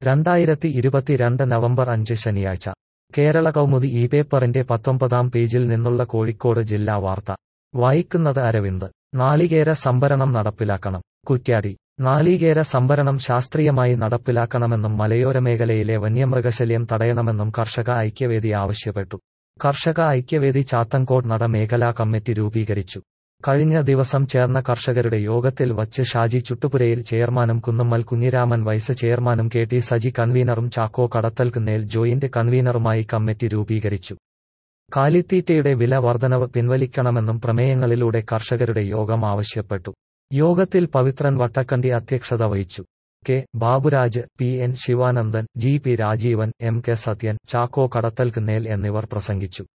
രണ്ടായിരത്തി ഇരുപത്തിരണ്ട് നവംബർ അഞ്ച് ശനിയാഴ്ച കേരള കൗമുദി ഈ പേപ്പറിന്റെ പത്തൊമ്പതാം പേജിൽ നിന്നുള്ള കോഴിക്കോട് ജില്ലാ വാർത്ത വായിക്കുന്നത് അരവിന്ദ് നാളികേര സംഭരണം നടപ്പിലാക്കണം കുറ്റ്യാടി നാളികേര സംഭരണം ശാസ്ത്രീയമായി നടപ്പിലാക്കണമെന്നും മലയോര മേഖലയിലെ വന്യമൃഗശല്യം തടയണമെന്നും കർഷക ഐക്യവേദി ആവശ്യപ്പെട്ടു കർഷക ഐക്യവേദി ചാത്തങ്കോട് നട മേഖലാ കമ്മിറ്റി രൂപീകരിച്ചു കഴിഞ്ഞ ദിവസം ചേർന്ന കർഷകരുടെ യോഗത്തിൽ വച്ച് ഷാജി ചുട്ടുപുരയിൽ ചെയർമാനും കുന്നുമ്മൽ കുഞ്ഞിരാമൻ വൈസ് ചെയർമാനും കെ ടി സജി കൺവീനറും ചാക്കോ കടത്തൽക്കുന്നേൽ ജോയിന്റ് കൺവീനറുമായി കമ്മിറ്റി രൂപീകരിച്ചു കാലിത്തീറ്റയുടെ വില വർധനവ് പിൻവലിക്കണമെന്നും പ്രമേയങ്ങളിലൂടെ കർഷകരുടെ യോഗം ആവശ്യപ്പെട്ടു യോഗത്തിൽ പവിത്രൻ വട്ടക്കണ്ടി അധ്യക്ഷത വഹിച്ചു K Baburaj P N Sivanandan G P Rajeevan M K Sathyan Chacko Kadathalkunnel എന്നിവർ പ്രസംഗിച്ചു